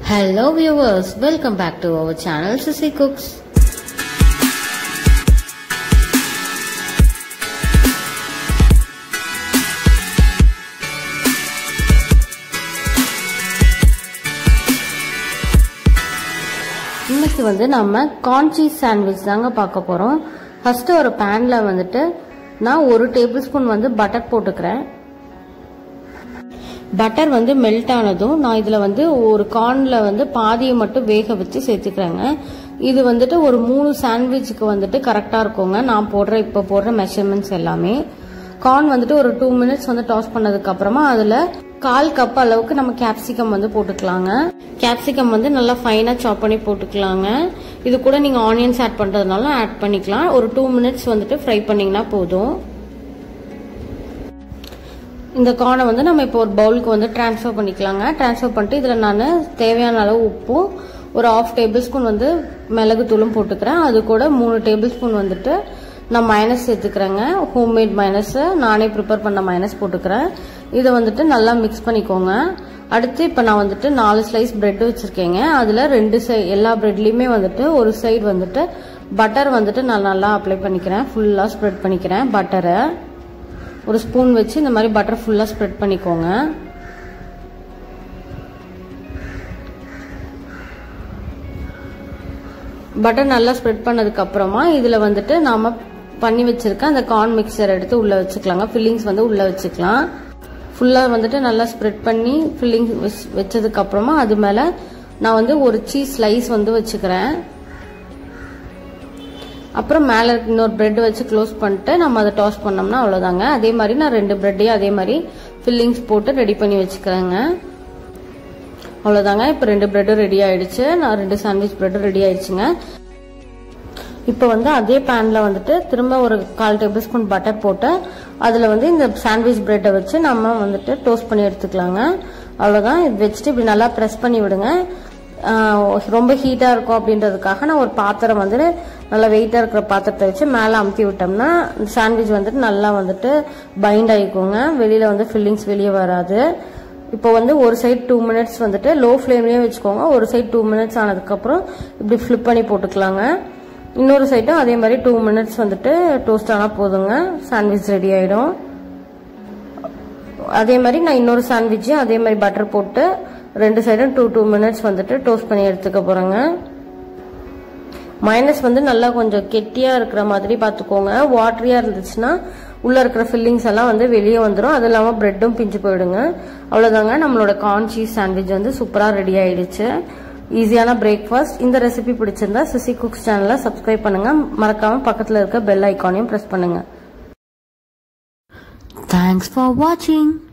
Hello viewers, welcome back to our channel Sissy Cooks. இன்னைக்கு வந்து நம்ம கார்ன் சீஸ் சாண்ட்விச் தாங்க பார்க்க போகிறோம் ஃபஸ்ட்டு ஒரு பேனில் வந்துட்டு நான் ஒரு டேபிள் ஸ்பூன் வந்து பட்டர் போட்டுக்கிறேன் பட்டர் வந்து மெல்ட் ஆனதும் நான் இதில் வந்து ஒரு கார்னில் வந்து பாதியை மட்டும் வேக வச்சு சேர்த்துக்கிறேங்க இது வந்துட்டு ஒரு மூணு சாண்ட்விச்சுக்கு வந்துட்டு கரெக்டாக இருக்குங்க நான் போடுற இப்போ போடுற மெஷர்மெண்ட்ஸ் எல்லாமே கார்ன் வந்துட்டு ஒரு டூ மினிட்ஸ் வந்து டாஸ் பண்ணதுக்கு அப்புறமா அதில் கால் கப் அளவுக்கு நம்ம கேப்சிகம் வந்து போட்டுக்கலாங்க கேப்சிகம் வந்து நல்லா ஃபைனாக சாப் பண்ணி போட்டுக்கலாங்க இது கூட நீங்கள் ஆனியன்ஸ் ஆட் பண்ணுறதுனால ஆட் பண்ணிக்கலாம் ஒரு டூ மினிட்ஸ் வந்துட்டு ஃப்ரை பண்ணிங்கன்னா போதும் இந்த கார்னை வந்து நம்ம இப்போ ஒரு பவுலுக்கு வந்து ட்ரான்ஸ்ஃபர் பண்ணிக்கலாங்க ட்ரான்ஸ்ஃபர் பண்ணிட்டு இதில் நான் தேவையான அளவு உப்பும் ஒரு ஆஃப் டேபிள் ஸ்பூன் வந்து மிளகுத்தூளும் போட்டுக்கிறேன் அது கூட மூணு டேபிள் ஸ்பூன் வந்துட்டு நான் மைனஸ் சேர்த்துக்கிறேங்க ஹோம்மேட் மைனஸை நானே ப்ரிப்பேர் பண்ண மைனஸ் போட்டுக்கிறேன் இதை வந்துட்டு நல்லா மிக்ஸ் பண்ணிக்கோங்க அடுத்து இப்போ நான் வந்துட்டு நாலு ஸ்லைஸ் பிரெட் வச்சுருக்கேங்க அதில் ரெண்டு சைட் எல்லா பிரெட்லேயுமே வந்துட்டு ஒரு சைடு வந்துட்டு பட்டர் வந்துட்டு நான் நல்லா அப்ளை பண்ணிக்கிறேன் ஃபுல்லாக ஸ்ப்ரெட் பண்ணிக்கிறேன் பட்டரை ஒரு ஸ்பூன் வச்சு இந்த மாதிரி பட்டர் ஃபுல்லாக ஸ்ப்ரெட் பண்ணிக்கோங்க பட்டர் நல்லா ஸ்ப்ரெட் பண்ணதுக்கு அப்புறமா இதில் வந்துட்டு நாம் பண்ணி வச்சிருக்க அந்த கார்ன் மிக்சர் எடுத்து உள்ளே வச்சுக்கலாங்க ஃபில்லிங்ஸ் வந்து உள்ளே வச்சுக்கலாம் ஃபுல்லாக வந்துட்டு நல்லா ஸ்ப்ரெட் பண்ணி ஃபில்லிங்ஸ் வச்சதுக்கு அப்புறமா அது மேலே நான் வந்து ஒரு சீஸ் ஸ்லைஸ் வந்து வச்சுக்கிறேன் அப்புறம் மேலே இன்னொரு பிரெட் வச்சு க்ளோஸ் பண்ணிட்டு நம்ம அதை டாஸ் பண்ணோம்னா அவ்வளோதாங்க அதே மாதிரி நான் ரெண்டு பிரெட்டையும் அதே மாதிரி ஃபில்லிங்ஸ் போட்டு ரெடி பண்ணி வச்சுக்கிறேங்க அவ்வளோதாங்க இப்போ ரெண்டு பிரெட்டும் ரெடி ஆயிடுச்சு நான் ரெண்டு சாண்ட்விச் பிரெட்டும் ரெடி ஆயிடுச்சுங்க இப்போ வந்து அதே பேனில் வந்துட்டு திரும்ப ஒரு கால் டேபிள் ஸ்பூன் பட்டர் போட்டு அதில் வந்து இந்த சாண்ட்விச் பிரெட்டை வச்சு நம்ம வந்துட்டு டோஸ்ட் பண்ணி எடுத்துக்கலாங்க அவ்வளோதான் இது வச்சுட்டு இப்படி நல்லா ப்ரெஸ் பண்ணி விடுங்க ரொம்ப ஹீட்டாக இருக்கும் அப்படின்றதுக்காக நான் ஒரு பாத்திரம் வந்து நல்லா வெயிட்டாக இருக்கிற பாத்திரத்தை வச்சு மேலே அமுத்தி விட்டோம்னா சாண்ட்விச் வந்துட்டு நல்லா வந்துட்டு பைண்ட் ஆகிக்குங்க வெளியில் வந்து ஃபில்லிங்ஸ் வெளியே வராது இப்போ வந்து ஒரு சைட் டூ மினிட்ஸ் வந்துட்டு லோ ஃப்ளேம்லேயே வச்சுக்கோங்க ஒரு சைட் டூ மினிட்ஸ் ஆனதுக்கப்புறம் இப்படி ஃப்ளிப் பண்ணி போட்டுக்கலாங்க இன்னொரு சைட்டும் அதே மாதிரி டூ மினிட்ஸ் வந்துட்டு டோஸ்ட் ஆனால் போதுங்க சாண்ட்விச் ரெடி ஆகிடும் அதே மாதிரி நான் இன்னொரு சாண்ட்விட்சையும் அதே மாதிரி பட்டர் போட்டு ரெண்டு சைடும் டூ டூ மினிட்ஸ் வந்துட்டு டோஸ்ட் பண்ணி எடுத்துக்க போகிறேங்க மைனஸ் வந்து நல்லா கொஞ்சம் கெட்டியாக இருக்கிற மாதிரி பார்த்துக்கோங்க வாட்டரியாக இருந்துச்சுன்னா உள்ளே இருக்கிற ஃபில்லிங்ஸ் எல்லாம் வந்து வெளியே வந்துடும் அது இல்லாமல் ப்ரெட்டும் பிஞ்சு போயிடுங்க அவ்வளோதாங்க நம்மளோட கார்ன் சீஸ் சாண்ட்விச் வந்து சூப்பராக ரெடி ஆயிடுச்சு ஈஸியான பிரேக்ஃபாஸ்ட் இந்த ரெசிபி பிடிச்சிருந்தா சிசி குக்ஸ் சேனலை சப்ஸ்கிரைப் பண்ணுங்கள் மறக்காமல் பக்கத்தில் இருக்க பெல் ஐக்கானையும் ப்ரெஸ் பண்ணுங்கள் தேங்க்ஸ் ஃபார் வாட்சிங்